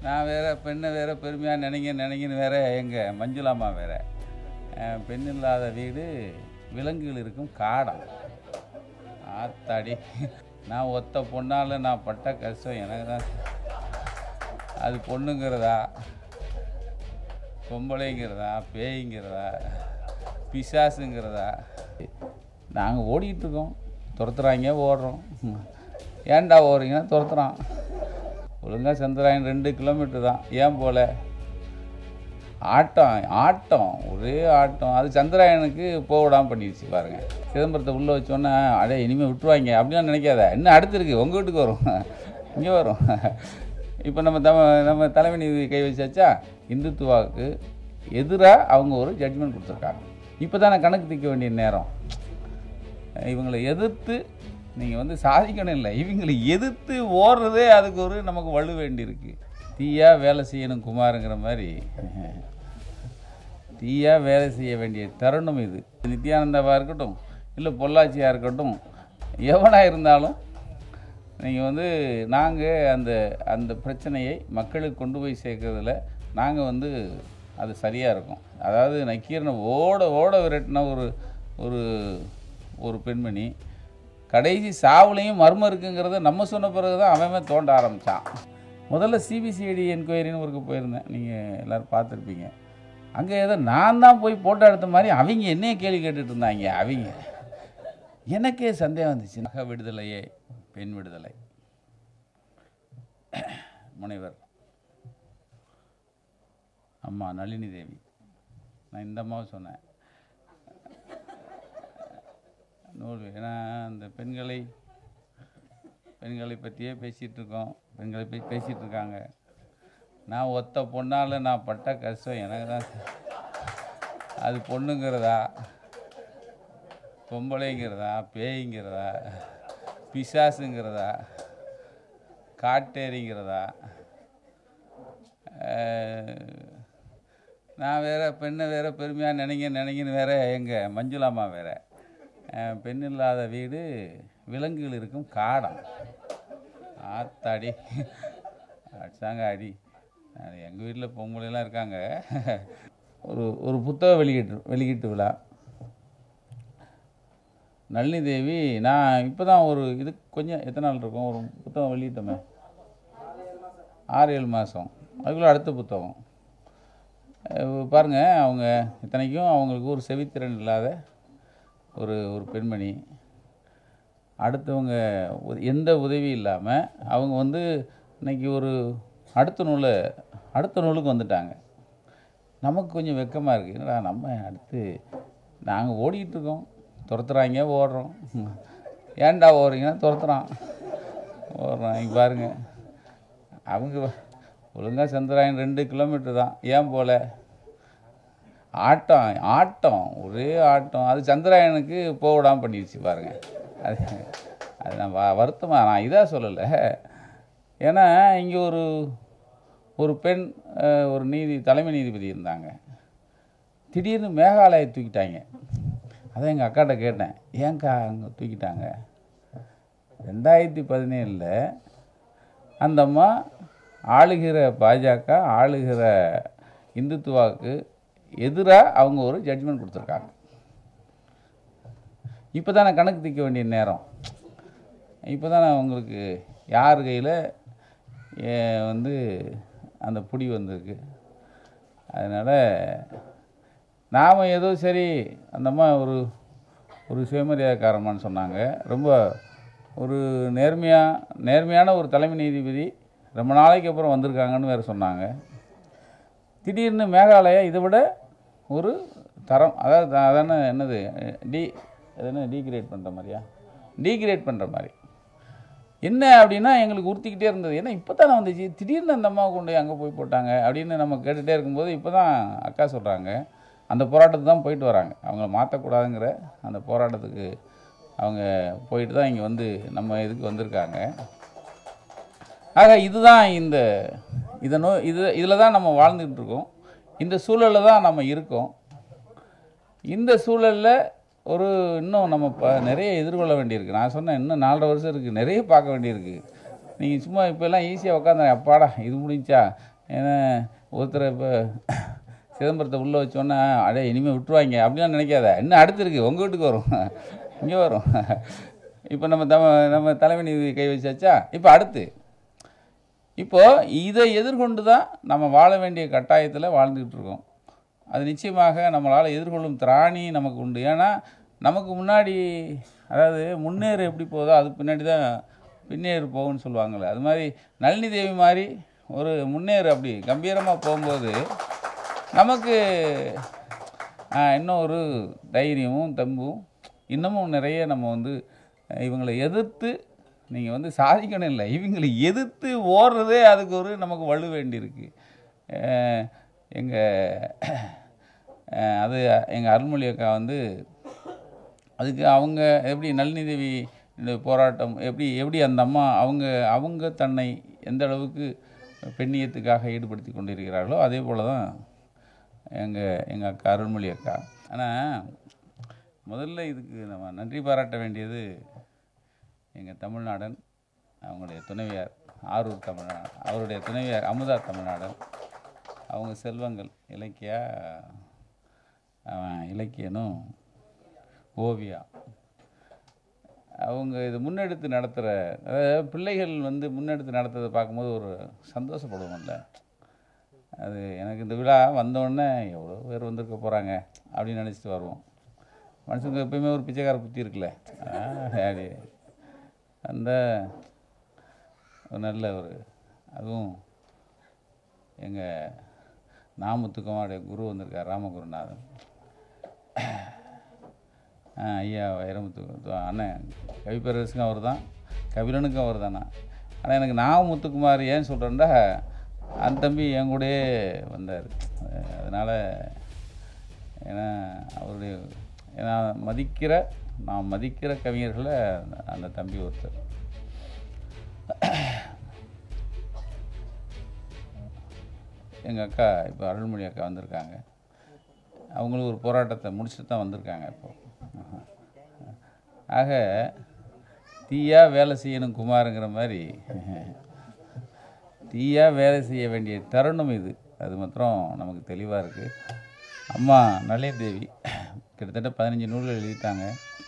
நான் வேற பெண்ணை வேற பெருமையாக நினைங்க நினைங்கன்னு வேற எங்கள் மஞ்சுளாமா வேற அஹ், பெண் இல்லாத வீடு விலங்குகள் இருக்கும் காடம் ஆத்தாடி நான் ஒத்த பொண்ணால் நான் பட்ட கஷ்டம் எனக்கு தான் அது பொண்ணுங்கிறதா பொம்பளைங்கிறதா பேய்ங்கிறதா பிசாசுங்கிறதா நாங்கள் ஓடிக்கிட்டு இருக்கோம் துரத்துறாங்க ஓடுறோம் ஏன்டா ஓடுறீங்கன்னா துரத்துறான் ஒழுங்காக சந்திராயன் ரெண்டு கிலோமீட்டர் தான் ஏன் போல ஆட்டம் ஆட்டம் ஒரே ஆட்டம் அது சந்திராயனுக்கு போக விடாமல் பண்ணிடுச்சு பாருங்க சிதம்பரத்தை உள்ளே வச்சோன்னே அடே இனிமேல் விட்டுருவாங்க அப்படிலாம் நினைக்காத இன்னும் அடுத்து இருக்குது உங்கள் வீட்டுக்கு வரும் இங்கே வரும் இப்போ நம்ம தம நம்ம தலைமை நீதி கை வச்சாச்சா இந்துத்துவாவுக்கு எதிராக அவங்க ஒரு ஜட்ஜ்மெண்ட் கொடுத்துருக்காங்க இப்போ தானே கணக்கு திக்க வேண்டிய நேரம் இவங்களை எதிர்த்து நீங்கள் வந்து சாதிக்கணும் இல்லை இவங்களை எதிர்த்து ஓடுறதே அதுக்கு ஒரு நமக்கு வலு வேண்டியிருக்கு தீயா வேலை செய்யணும் குமாருங்கிற மாதிரி தீயா வேலை செய்ய வேண்டிய தருணம் இது நித்யானந்தாவாக இருக்கட்டும் இல்லை பொள்ளாச்சியாக இருக்கட்டும் எவனாக இருந்தாலும் நீங்கள் வந்து நாங்கள் அந்த அந்த பிரச்சனையை மக்களுக்கு கொண்டு போய் சேர்க்கறதுல நாங்கள் வந்து அது சரியாக இருக்கும் அதாவது நக்கீரனை ஓட ஓட விரட்டின ஒரு ஒரு ஒரு பெண்மணி கடைசி சாவுலையும் மர்மம் இருக்குங்கிறத நம்ம சொன்ன பிறகு தான் அவன் தோண்ட ஆரம்பித்தான் முதல்ல சிபிசிஐடி என்கொயரின்னு ஒருக்கு போயிருந்தேன் நீங்கள் எல்லோரும் பார்த்துருப்பீங்க அங்கே ஏதோ நான் தான் போய் ஃபோட்டோ எடுத்த மாதிரி அவங்க என்னைய கேள்வி கேட்டுட்டு இருந்தாங்க அவங்க எனக்கே சந்தேகம் வந்துச்சு நக விடுதலையே பெண் விடுதலை முனைவர் அம்மா நளினி தேவி நான் இந்த அம்மாவை சொன்னேன் நூல் ஏன்னா அந்த பெண்களை பெண்களை பற்றியே பேசிகிட்டு இருக்கோம் பெண்களை பற்றி பேசிகிட்டு இருக்காங்க நான் ஒத்த பொண்ணால் நான் பட்ட கஷ்டம் எனக்கு தான் அது பொண்ணுங்கிறதா பொம்பளைங்கிறதா பேய்ங்கிறதா பிசாசுங்கிறதா காட்டேரிங்கிறதா அஹ், நான் வேற பெண்ணை வேற பெருமையாக நினைங்க நினைங்கன்னு வேற எங்கள் மஞ்சுளாமா வேற அஹ், பெண் இல்லாத வீடு விலங்குகள் இருக்கும் காடம் ஆத்தாடி அடிச்சாங்க அடி எங்கள் வீட்டில் பொங்கலாம் இருக்காங்க ஒரு ஒரு புத்தக வெளியீட்டு வெளியீட்டு விழா நளினி தேவி நான் இப்போ தான் ஒரு இது கொஞ்சம் எத்தனை நாள் இருக்கும் ஒரு புத்தகம் வெளியிட்டோமே ஆறு ஏழு மாதம் அதுக்குள்ளே அடுத்த புத்தகம் அஹ் பாருங்க அவங்க இத்தனைக்கும் அவங்களுக்கு ஒரு செவித்திறன் இல்லாத ஒரு ஒரு பெண்மணி அடுத்தவங்க உத- எந்த உதவி இல்லாமல் அவங்க வந்து இன்னைக்கு ஒரு அடுத்த நூலை அடுத்த நூலுக்கு வந்துட்டாங்க நமக்கு கொஞ்சம் வெக்கமாக இருக்குது என்னடா நம்ம அடுத்து நாங்கள் ஓடிக்கிட்டு இருக்கோம் துரத்துறாங்க ஓடுறோம் ஏன்டா ஓடுறீங்கன்னா துரத்துறான் ஓடுறான் இங்கே பாருங்க அவங்க ஒழுங்காக சந்திராயன் ரெண்டு கிலோமீட்டர் தான் ஏன் போல ஆட்டம் ஆட்டம் ஒரே ஆட்டம் அது சந்திராயனுக்கு போக விடாமல் பண்ணிடுச்சு பாருங்க அது அது நான் வ- வருத்தமா நான் இதாக சொல்லலை ஏன்னா இங்கே ஒரு ஒரு பெண் அஹ், ஒரு நீதி தலைமை நீதிபதி இருந்தாங்க திடீர்னு மேகாலயை தூக்கிட்டாங்க அதான் எங்கள் அக்காட்ட கேட்டேன் ஏன்க்கா அங்கே தூக்கிட்டாங்க ரெண்டாயிரத்தி பதினேழில் அந்த அம்மா ஆளுகிற பாஜக ஆளுகிற இந்துத்துவாவுக்கு எதிராக அவங்க ஒரு ஜட்ஜ்மெண்ட் கொடுத்துருக்காங்க இப்போ தானே கணக்கு திக்க வேண்டிய நேரம் இப்போ தானே உங்களுக்கு யார் கையில் வந்து அந்த புடி வந்திருக்கு அதனால் நாம் ஏதோ சரி அந்த அம்மா ஒரு ஒரு சுயமரியாதைக்காரமான்னு சொன்னாங்க ரொம்ப ஒரு நேர்மையாக நேர்மையான ஒரு தலைமை நீதிபதி ரொம்ப நாளைக்கு அப்புறம் வந்திருக்காங்கன்னு வேறு சொன்னாங்க திடீர்னு மேகாலயா இதை விட ஒரு தரம் அதாவது அதானே என்னது டி அது என்ன டீக்ரேட் பண்ணுற மாதிரியா டீக்ரேட் பண்ணுற மாதிரி என்ன அப்படின்னா எங்களுக்கு உறுத்திக்கிட்டே இருந்தது ஏன்னா இப்போ தானே வந்துச்சு திடீர்னு அந்த அம்மாவை கொண்டு போய் அங்கே போய் போட்டாங்க அப்படின்னு நம்ம கேட்டுகிட்டே இருக்கும்போது இப்போ தான் அக்கா சொல்கிறாங்க அந்த போராட்டத்துக்கு தான் போயிட்டு வராங்க அவங்கள மாற்றக்கூடாதுங்கிற அந்த போராட்டத்துக்கு அவங்க போயிட்டு தான் இங்கே வந்து நம்ம இதுக்கு வந்திருக்காங்க ஆக இதுதான் இந்த இதை நோ இது இதில் தான் நம்ம வாழ்ந்துக்கிட்டு இருக்கோம் இந்த சூழலில் தான் நம்ம இருக்கோம் இந்த சூழலில் ஒரு இன்னும் நம்ம ப நிறைய எதிர்கொள்ள வேண்டியிருக்கு நான் சொன்னேன் இன்னும் நாலரை வருஷம் இருக்குது நிறைய பார்க்க வேண்டியிருக்கு நீங்கள் சும்மா இப்போ எல்லாம் ஈஸியாக உட்காந்து அப்பாடா இது முடிஞ்சா ஏன்னா ஒருத்தரை இப்போ சிதம்பரத்தை உள்ளே வச்சோன்னா அடே இனிமேல் விட்டுருவாங்க அப்படிலாம் நினைக்காத இன்னும் அடுத்து இருக்குது உங்கள் வீட்டுக்கு வரும் இங்கே வரும் இப்போ நம்ம தம நம்ம தலைமை நீதி கை வச்சாச்சா இப்போ அடுத்து இப்போது இதை எதிர்கொண்டு தான் நம்ம வாழ வேண்டிய கட்டாயத்தில் வாழ்ந்துக்கிட்டு இருக்கோம் அது நிச்சயமாக நம்மளால் எதிர்கொள்ளும் திராணி நமக்கு உண்டு ஏன்னா நமக்கு முன்னாடி அதாவது முன்னேறு எப்படி போதோ அது பின்னாடி தான் பின்னேறு போகும்னு சொல்லுவாங்கள்ல அது மாதிரி நளினி தேவி மாதிரி ஒரு முன்னேறு அப்படி கம்பீரமாக போகும்போது நமக்கு ஆ, இன்னும் ஒரு தைரியமும் தெம்பும் இன்னமும் நிறைய நம்ம வந்து இவங்களை எதிர்த்து நீங்கள் வந்து சாதிக்கணும் இல்லை இவங்களை எதிர்த்து ஓடுறதே அதுக்கு ஒரு நமக்கு வலு வேண்டியிருக்கு எங்கள் அது எங்கள் அருள்மொழி அக்கா வந்து அதுக்கு அவங்க எப்படி நளினி தேவி இந்த போராட்டம் எப்படி எப்படி அந்த அம்மா அவங்க அவங்க தன்னை எந்த அளவுக்கு பெண்ணியத்துக்காக ஈடுபடுத்தி கொண்டிருக்கிறார்களோ அதே போல் தான் எங்கள் எங்கள் அக்கா அருள்மொழி அக்கா ஆனால் முதல்ல இதுக்கு நம்ம நன்றி பாராட்ட வேண்டியது எங்கள் தமிழ்நாடன் அவங்களுடைய துணைவியார் ஆரூர் தமிழ்நாடு அவருடைய துணைவியார் அமுதா தமிழ்நாடன் அவங்க செல்வங்கள் இலக்கியா அவன் இலக்கியனும் ஓவியா அவங்க இது முன்னெடுத்து நடத்துகிற அதாவது பிள்ளைகள் வந்து முன்னெடுத்து நடத்துறதை பார்க்கும்போது ஒரு சந்தோஷப்படுவோம்ல அது எனக்கு இந்த விழா வந்தோடனே எவ்வளோ பேர் வந்திருக்க போகிறாங்க அப்படின்னு நினச்சிட்டு வருவோம் மனுஷங்க எப்பயுமே ஒரு பிச்சைக்கார புத்தி இருக்குல்ல ஆ, அப்படி அந்த ஒரு நல்ல ஒரு அதுவும் எங்கள் நாமத்துக்குமாருடைய குரு வந்திருக்கார் ராமகுருநாதன் ஆ, ஐயா வைரமுத்து அண்ணன் கவிப்பேரரசுக்கும் அவர் தான் கபிலனுக்கும் அவர் தானா ஆனால் எனக்கு நாமமுத்துக்குமார் ஏன் சொல்கிறேன்டா அந்த தம்பி என் கூடயே வந்தார் அதனால் ஏன்னா அவருடைய ஏன்னா மதிக்கிற நான் மதிக்கிற கவிஞர்களை அந்த- அந்த தம்பி ஒருத்தர் எங்கள் அக்கா இப்போ அருள்மொழி அக்கா வந்திருக்காங்க அவங்களும் ஒரு போராட்டத்தை முடிச்சுட்டு தான் வந்திருக்காங்க இப்போ ஆக தீயா வேலை செய்யணும் குமாருங்கிற மாதிரி தீயா வேலை செய்ய வேண்டிய தருணம் இது அது மாத்திரம் நமக்கு தெளிவாக இருக்குது அம்மா நளிய தேவி கிட்டத்தட்ட பதினஞ்சு நூல்கள் எழுதிட்டாங்க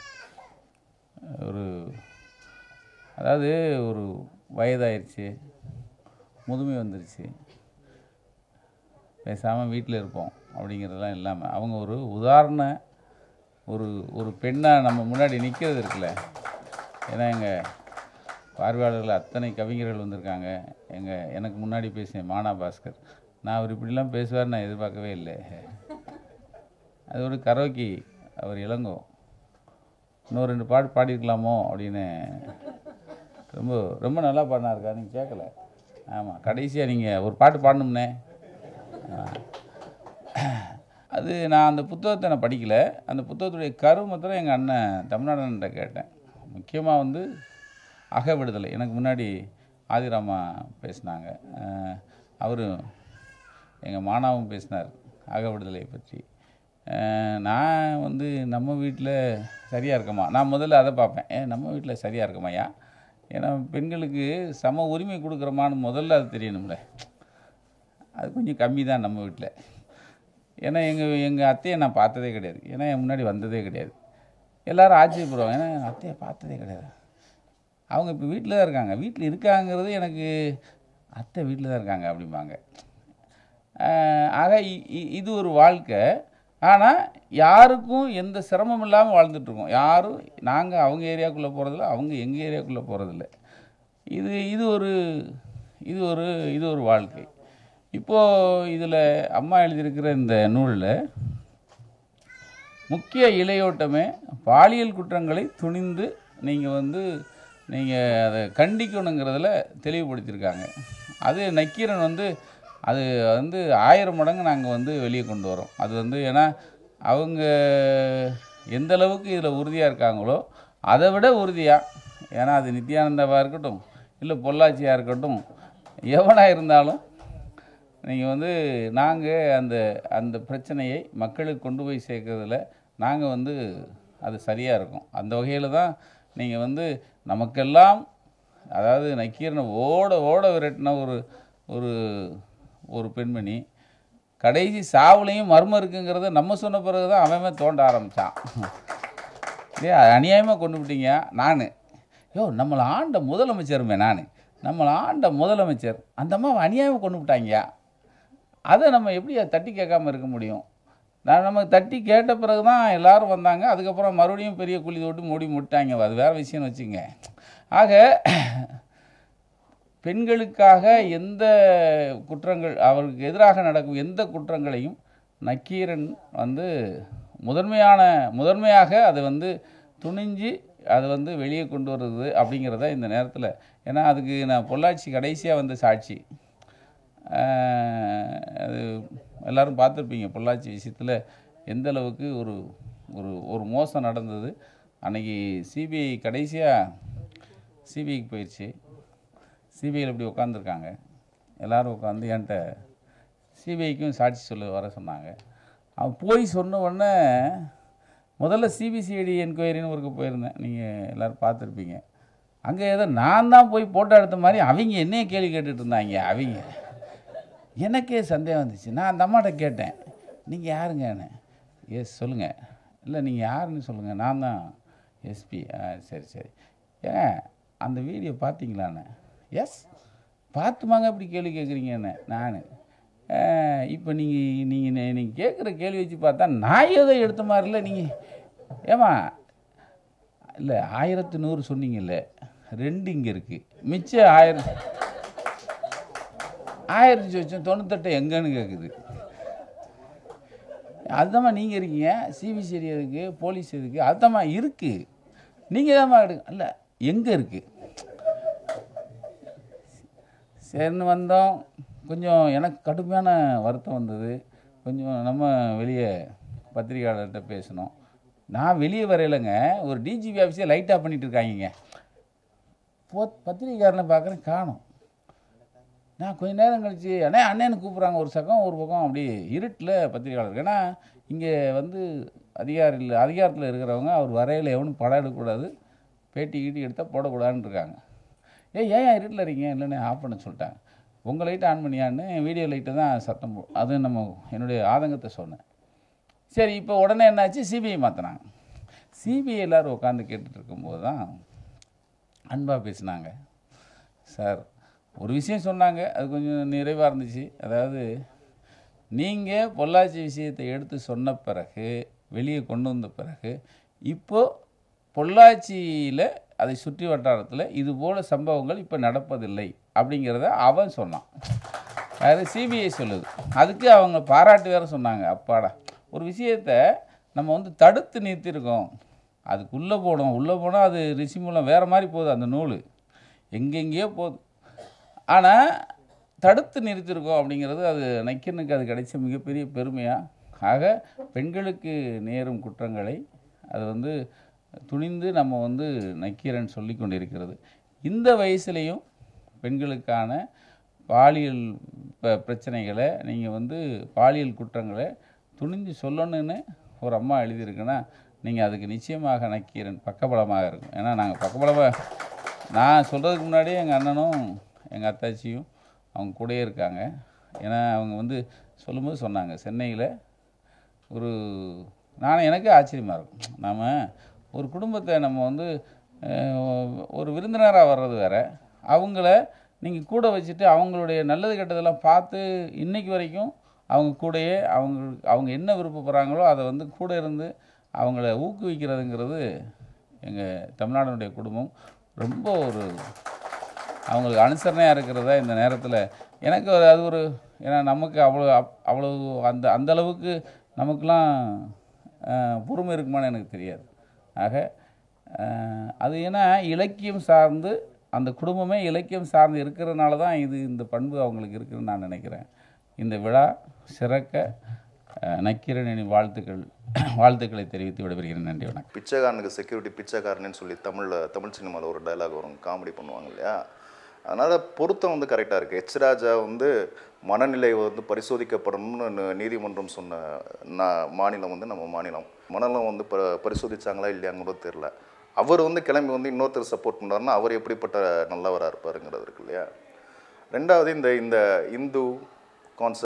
ஒரு அதாவது ஒரு வயதாயிருச்சு முதுமை வந்துருச்சு பேசாமல் வீட்டில் இருப்போம் அப்படிங்கிறதெல்லாம் இல்லாமல் அவங்க ஒரு உதாரண ஒரு ஒரு பெண்ணாக நம்ம முன்னாடி நிற்கிறது இருக்குல்ல ஏன்னா எங்கள் பார்வையாளர்கள் அத்தனை கவிஞர்கள் வந்திருக்காங்க எங்கள் எனக்கு முன்னாடி பேசிய மானா பாஸ்கர் நான் அவர் இப்படிலாம் பேசுவார் நான் எதிர்பார்க்கவே இல்லை அது ஒரு கரோக்கி அவர் இளங்கோ இன்னும் ரெண்டு பாட்டு பாடியிருக்கலாமோ அப்படின்னு ரொம்ப ரொம்ப நல்லா பாடினாருக்கா நீங்கள் கேட்கல ஆமாம் கடைசியாக நீங்கள் ஒரு பாட்டு பாடணும்னே அது நான் அந்த புத்தகத்தை நான் படிக்கல அந்த புத்தகத்துடைய கரு மாத்திரம் எங்கள் அண்ணன் தமிழ்நாடன்கிட்ட கேட்டேன் முக்கியமாக வந்து அக விடுதலை எனக்கு முன்னாடி ஆதிராமா பேசினாங்க அவரும் எங்கள் மானாவும் பேசினார் அக விடுதலையை பற்றி அஹ், நான் வந்து நம்ம வீட்டில் சரியாக இருக்கமா நான் முதல்ல அதை பார்ப்பேன் ஏன் நம்ம வீட்டில் சரியாக இருக்கமாயா ஏன்னா பெண்களுக்கு சம உரிமை கொடுக்குறோமான்னு முதல்ல அது தெரியணும்ல அது கொஞ்சம் கம்மி தான் நம்ம வீட்டில் ஏன்னா எங்கள் எங்கள் அத்தையை நான் பார்த்ததே கிடையாது ஏன்னா என் முன்னாடி வந்ததே கிடையாது எல்லாரும் ஆச்சரியப்படுவாங்க ஏன்னா என் அத்தையை பார்த்ததே கிடையாது அவங்க இப்போ வீட்டில் தான் இருக்காங்க வீட்டில் இருக்காங்கிறது எனக்கு அத்தை வீட்டில் தான் இருக்காங்க அப்படிம்பாங்க ஆஹ் ஆக இ- இ- இது ஒரு வாழ்க்கை ஆனால் யாருக்கும் எந்த சிரமம் இல்லாமல் வாழ்ந்துட்டுருக்கோம் யாரும் நாங்கள் அவங்க ஏரியாக்குள்ளே போகிறதில்ல அவங்க எங்கள் ஏரியாக்குள்ளே போகிறதில்ல இது இது ஒரு இது ஒரு இது ஒரு வாழ்க்கை இப்போது இதில் அம்மா எழுதியிருக்கிற இந்த நூலில் முக்கிய இலையோட்டமே பாலியல் குற்றங்களை துணிந்து நீங்கள் வந்து நீங்கள் அதை கண்டிக்கணுங்கிறதுல தெளிவுபடுத்தியிருக்காங்க அது நக்கீரன் வந்து அது வந்து ஆயிரம் மடங்கு நாங்கள் வந்து வெளியே கொண்டு வரோம் அது வந்து ஏன்னா அவங்க எந்த அளவுக்கு இதில் உறுதியாக இருக்காங்களோ அதை விட உறுதியாக ஏன்னா அது நித்யானந்தாவாக இருக்கட்டும் இல்லை பொள்ளாச்சியாக இருக்கட்டும் எவனாக இருந்தாலும் நீங்கள் வந்து நாங்கள் அந்த அந்த பிரச்சனையை மக்களுக்கு கொண்டு போய் சேர்க்கறதுல நாங்கள் வந்து அது சரியாக இருக்கும் அந்த வகையில் தான் நீங்கள் வந்து நமக்கெல்லாம் அதாவது நக்கீரனை ஓட ஓட விரட்டின ஒரு ஒரு ஒரு பெண்மணி கடைசி சாவுலையும் மர்மம் இருக்குங்கிறத நம்ம சொன்ன பிறகு தான் அவன் தோண்ட ஆரம்பித்தான் ஏ அநியாயமாக கொண்டு விட்டீங்க நான் யோ நம்மளை ஆண்ட முதலமைச்சருமே நான் நம்மளை ஆண்ட முதலமைச்சர் அந்த அம்மாவை அநியாயமாக கொண்டு விட்டாங்கயா அதை நம்ம எப்படி அதை தட்டி கேட்காம இருக்க முடியும் நான் நம்ம தட்டி கேட்ட பிறகு தான் எல்லாரும் வந்தாங்க அதுக்கப்புறம் மறுபடியும் பெரிய குழி தோட்டு மூடி முட்டாங்க அது வேறு விஷயம்னு வச்சுங்க ஆக பெண்களுக்காக எந்த குற்றங்கள் அவருக்கு எதிராக நடக்கும் எந்த குற்றங்களையும் நக்கீரன் வந்து முதன்மையான முதன்மையாக அதை வந்து துணிஞ்சு அதை வந்து வெளியே கொண்டு வர்றது அப்படிங்கிறத இந்த நேரத்தில் ஏன்னா அதுக்கு நான் பொள்ளாச்சி கடைசியாக வந்த சாட்சி ஆஹ் அது எல்லாரும் பார்த்துருப்பீங்க பொள்ளாச்சி விஷயத்தில் எந்த அளவுக்கு ஒரு ஒரு ஒரு மோசம் நடந்தது அன்னைக்கு சிபிஐ கடைசியாக சிபிஐக்கு போயிடுச்சு சிபிஐயில் இப்படி உட்காந்துருக்காங்க எல்லாரும் உட்காந்து என்கிட்ட சிபிஐக்கும் சாட்சி சொல்ல வர சொன்னாங்க அவன் போய் சொன்ன உடனே முதல்ல சிபிசிஐடி என்கொயரின்னு ஒருக்கு போயிருந்தேன் நீங்கள் எல்லோரும் பார்த்துருப்பீங்க அங்கே ஏதோ நான் தான் போய் போட்டோ எடுத்த மாதிரி அவங்க என்னைய கேள்வி கேட்டுட்டு இருந்தாங்க அவங்க எனக்கே சந்தேகம் வந்துச்சு நான் அந்த அம்மாட்ட கேட்டேன் நீங்கள் யாருங்க என்ன எஸ் சொல்லுங்கள் இல்லை நீங்கள் யாருன்னு சொல்லுங்கள் நான் தான் எஸ்பி ஆ சரி சரி ஏன் அந்த வீடியோ பார்த்தீங்களாண்ணே எஸ் பார்த்துமாங்க இப்படி கேள்வி கேட்குறீங்க என்ன நான் இப்போ நீங்கள் நீங்கள் நீங்கள் கேட்குற கேள்வி வச்சு பார்த்தா நான் ஏதோ எடுத்த மாதிரி இல்லை நீங்கள் ஏமா இல்லை ஆயிரத்து நூறு சொன்னீங்கல்ல ரெண்டு இங்கே இருக்குது மிச்சம் ஆயிரம் ஆயிரத்தி சொச்சம் தொண்ணூத்தெட்டு எங்கன்னு கேட்குது அதுதாம்மா நீங்கள் இருக்கீங்க சிபிசிஐடி எதுக்கு போலீஸ் எதுக்கு அதுதாம்மா இருக்குது நீங்கள் தான்மா எடுங்க இல்லை எங்கே இருக்குது சரின்னு வந்தோம் கொஞ்சம் எனக்கு கடுமையான வருத்தம் வந்தது கொஞ்சம் நம்ம வெளியே பத்திரிகையாளர்கிட்ட பேசினோம் நான் வெளியே வரையிலங்க ஒரு டிஜிபி ஆஃபீஸே லைட்டாக பண்ணிட்டு இருக்காங்க போ பத்திரிகைக்காரனை பார்க்குறேன் காணும் நான் கொஞ்ச நேரம் கழிச்சு அண்ணே அண்ணேன்னு கூப்பிட்றாங்க ஒரு சக்கம் ஒரு பக்கம் அப்படி இருட்டில் பத்திரிகையாளர் ஏன்னா இங்கே வந்து அதிகாரியில் அதிகாரத்தில் இருக்கிறவங்க அவர் வரையில் எவனும் படம் எடுக்கக்கூடாது பேட்டி கீட்டி எடுத்தால் போடக்கூடாதுன்னு இருக்காங்க ஏய் ஏன் ஏன் இருட்டில் இருக்கீங்க இல்லைண்ணே ஆஃப் பண்ண சொல்லிட்டாங்க உங்கள் லைட்டை ஆன் பண்ணியான்னு வீடியோ லைட்டை தான் சத்தம் போ அது நம்ம என்னுடைய ஆதங்கத்தை சொன்னேன் சரி இப்போ உடனே என்னாச்சு சிபிஐ மாற்றினாங்க சிபிஐ எல்லோரும் உட்காந்து கேட்டுட்டு இருக்கும்போது தான் அன்பாக பேசினாங்க சார் ஒரு விஷயம் சொன்னாங்க அது கொஞ்சம் நிறைவாக இருந்துச்சு அதாவது நீங்கள் பொள்ளாச்சி விஷயத்தை எடுத்து சொன்ன பிறகு வெளியே கொண்டு வந்த பிறகு இப்போது பொள்ளாச்சியில் அதை சுற்றி வட்டாரத்தில் இது போல சம்பவங்கள் இப்போ நடப்பதில்லை அப்படிங்கிறத அவன் சொன்னான் அது சிபிஐ சொல்லுது அதுக்கு அவங்க பாராட்டு வேற சொன்னாங்க அப்பாடா ஒரு விஷயத்தை நம்ம வந்து தடுத்து நிறுத்தியிருக்கோம் அதுக்குள்ளே போனோம் உள்ளே போனால் அது ரிஷி மூலம் வேறு மாதிரி போகுது அந்த நூல் எங்கெங்கேயோ போகுது ஆனால் தடுத்து நிறுத்தியிருக்கோம் அப்படிங்கிறது அது நக்கீரனுக்கு அது கிடைச்ச மிகப்பெரிய பெருமையாக ஆக பெண்களுக்கு நேரும் குற்றங்களை அது வந்து துணிந்து நம்ம வந்து நக்கீரன் சொல்லி கொண்டிருக்கிறது இந்த வயசுலேயும் பெண்களுக்கான பாலியல் ப பிரச்சனைகளை நீங்கள் வந்து பாலியல் குற்றங்களை துணிஞ்சு சொல்லணும்னு ஒரு அம்மா எழுதியிருக்குன்னா நீங்கள் அதுக்கு நிச்சயமாக நக்கீரன் பக்கபலமாக இருக்கும் ஏன்னா நாங்கள் பக்கபலமாக நான் சொல்கிறதுக்கு முன்னாடியே எங்கள் அண்ணனும் எங்கள் அத்தாச்சியும் அவங்க கூடயே இருக்காங்க ஏன்னா அவங்க வந்து சொல்லும்போது சொன்னாங்க சென்னையில் ஒரு நான் எனக்கு ஆச்சரியமாக இருக்கும் நாம் ஒரு குடும்பத்தை நம்ம வந்து அஹ், ஒரு விருந்தினராக வர்றது வேற அவங்கள நீங்கள் கூட வச்சுட்டு அவங்களுடைய நல்லது கெட்டதெல்லாம் பார்த்து இன்னைக்கு வரைக்கும் அவங்க கூடயே அவங்க அவங்க என்ன விருப்பப்படுறாங்களோ அதை வந்து கூட இருந்து அவங்கள ஊக்குவிக்கிறதுங்கிறது எங்கள் தமிழ்நாடுடைய குடும்பம் ரொம்ப ஒரு அவங்களுக்கு அனுசரணையாக இருக்கிறதா இந்த நேரத்தில் எனக்கு ஒரு அது ஒரு ஏன்னா நமக்கு அவ்வளோ அப்- அவ்வளோ அந்த அந்த அளவுக்கு நமக்கெலாம் அஹ், பொறுமை இருக்குமான்னு எனக்கு தெரியாது ஆக அஹ், அது ஏன்னா இலக்கியம் சார்ந்து அந்த குடும்பமே இலக்கியம் சார்ந்து இருக்கிறதுனால தான் இது இந்த பண்பு அவங்களுக்கு இருக்குதுன்னு நான் நினைக்கிறேன் இந்த விழா சிறக்க அஹ், நக்கீரனின் வாழ்த்துக்கள் வாழ்த்துக்களை தெரிவித்து விடைபெறுகிறேன் நன்றி வணக்கம் பிச்சைக்காரனுக்கு செக்யூரிட்டி பிச்சைக்காரன்னு சொல்லி தமிழில் தமிழ் சினிமாவில் ஒரு டயலாக் வரும் காமெடி பண்ணுவாங்க இல்லையா அதனால் பொருத்தம் வந்து கரெக்டாக இருக்குது எச் ராஜா வந்து மனநிலை வந்து பரிசோதிக்கப்படணும்னு ந- நீதிமன்றம் சொன்ன நா- மாநிலம் வந்து நம்ம மாநிலம் மனநலம் வந்து ப பரிசோதிச்சாங்களா இல்லையான்னு கூட தெரில அவர் வந்து கிளம்பி வந்து இன்னொருத்தர் சப்போர்ட் பண்ணுறாருன்னா அவர் எப்படிப்பட்ட நல்லவராக இருப்பாருங்கிறது இருக்கு இல்லையா ரெண்டாவது இந்த இந்த இந்து கான்செப்ட்